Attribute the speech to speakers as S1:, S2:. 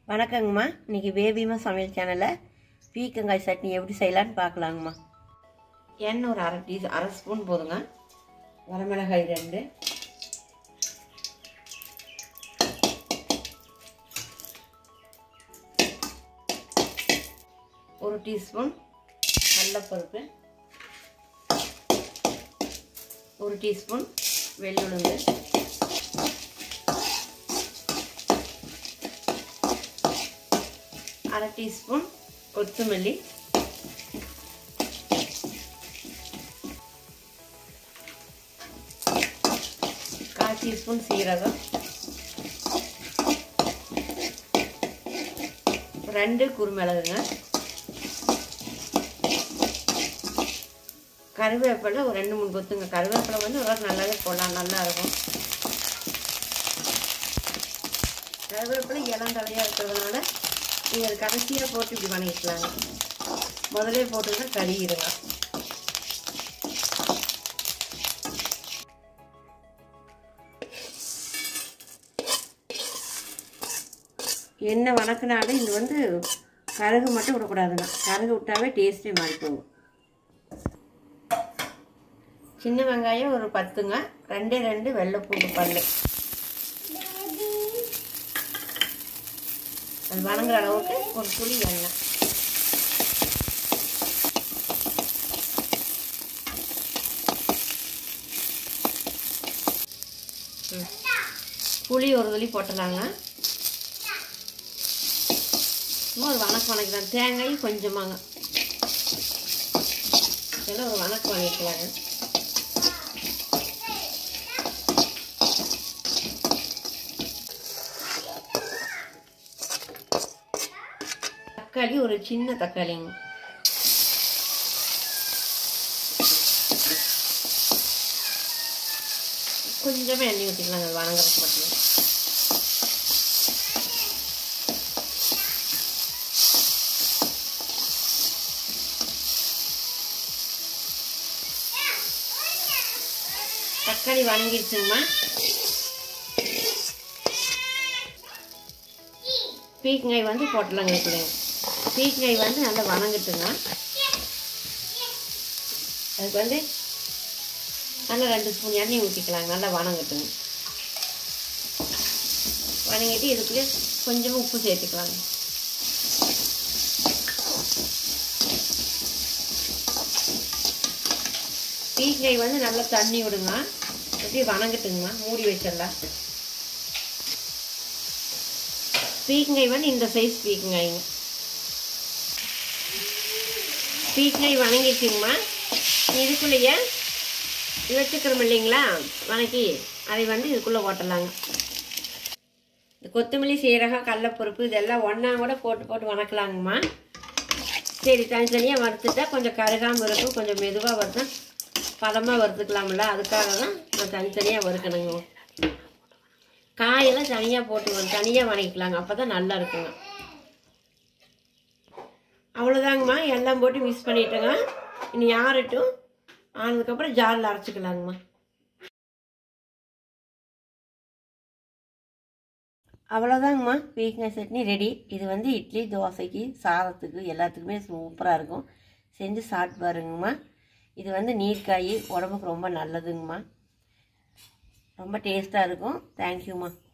S1: வணக்கங்கம்மா இன்னைக்கு பேபிமா சமையல் சேனலில் பீக்கங்காய் சட்னி எப்படி செய்யலான்னு பார்க்கலாங்கம்மா எண்ணெய் ஒரு அரை டீ அரை ஸ்பூன் போதுங்க வரமிளகாய் ரெண்டு ஒரு டீஸ்பூன் கடலப்பருப்பு ஒரு டீஸ்பூன் வெள்ளுளுந்து அரை டீஸ்பூன் கொத்தமல்லி கால் டீஸ்பூன் சீரகம் ரெண்டு குருமிளகுங்க கருவேப்பிலை ஒரு ரெண்டு மூணு கொத்துங்க கருவேப்பிலை வந்து ஒரு நல்லாவே போடலாம் நல்லா இருக்கும் கருவேப்பிலை இளம் தலையாக இருக்கிறதுனால நீங்கள் அது கடைசியாக போட்டு இப்படி வணங்கிக்கலாங்க முதலே போட்டுன்னா கறியிருங்க எண்ணெய் வணக்கினாலும் இது வந்து கருகு மட்டும் விடக்கூடாதுங்க கருகு விட்டாவே டேஸ்ட்டே மாறி போகும் சின்ன வெங்காயம் ஒரு பத்துங்க ரெண்டே ரெண்டு வெள்ளைப்பூண்டு பல்லு அது வணங்குற அளவுக்கு ஒரு துளி எண்ணெய் புளி ஒரு துளி போட்டுடலாங்க சும்மா ஒரு வணக்கம் வணக்கிதான் தேங்காய் கொஞ்சமாங்க இதெல்லாம் ஒரு வணக்கம் வணக்கலாங்க தக்காளி ஒரு சின்ன தக்காளிங்க கொஞ்சமாக எண்ணெய் ஊற்றிக்கலாங்க வணங்குறதுக்கு மட்டும் தக்காளி வணங்கிடுச்சுங்கம்மா பீக்கங்காய் வந்து போட்டலாங்க பிள்ளைங்க பீக்கங்காய் வந்து நல்லா வணங்கட்டுங்க அதுக்கு வந்து நல்லா ரெண்டு ஸ்பூன் எண்ணெய் ஊற்றிக்கலாங்க நல்லா வணங்கட்டுங்க வணங்கிட்டு இதுக்குள்ளே கொஞ்சமாக உப்பு சேர்த்துக்கலாங்க பீக்கங்காய் வந்து நல்லா தண்ணி விடுங்க எப்படி வணங்கட்டுங்கம்மா மூடி வச்சிடலாம் பீக்கங்காய் வந்து இந்த சைஸ் பீக்கங்காய்ங்க பீக்கங்காய் வணங்கிடுச்சுங்கம்மா இதுக்குள்ளேயே வச்சுக்கிறோம் இல்லைங்களா வணக்கி அதை வந்து இதுக்குள்ளே ஓட்டலாங்க இந்த கொத்தமல்லி சீரகம் கடலப்பருப்பு இதெல்லாம் ஒன்றா கூட போட்டு போட்டு வணக்கலாங்கம்மா சரி தனித்தனியாக வறுத்துட்டா கொஞ்சம் கருகாமல் இருக்கும் கொஞ்சம் மெதுவாக வறுத்தா பதமாக வறுத்துக்கலாம்ல அதுக்காக தான் நான் தனித்தனியாக வறுக்கணுங்க காயெல்லாம் தனியாக போட்டு தனியாக வணக்கிக்கலாங்க அப்போ தான் நல்லா இருக்குங்க அவ்வளோதாங்கம்மா எல்லாம் போட்டு மிக்ஸ் பண்ணிட்டேங்க இனி யாரட்டும் ஆனதுக்கப்புறம் ஜாரில் அரைச்சிக்கலாங்கம்மா அவ்வளோதாங்கம்மா பீக்கங்காய் சட்னி ரெடி இது வந்து இட்லி தோசைக்கு சாதத்துக்கு எல்லாத்துக்குமே சூப்பராக இருக்கும் செஞ்சு சாப்பிட்டு பாருங்கம்மா இது வந்து நீர்க்காய் உடம்புக்கு ரொம்ப நல்லதுங்கம்மா ரொம்ப டேஸ்ட்டாக இருக்கும் தேங்க்யூம்மா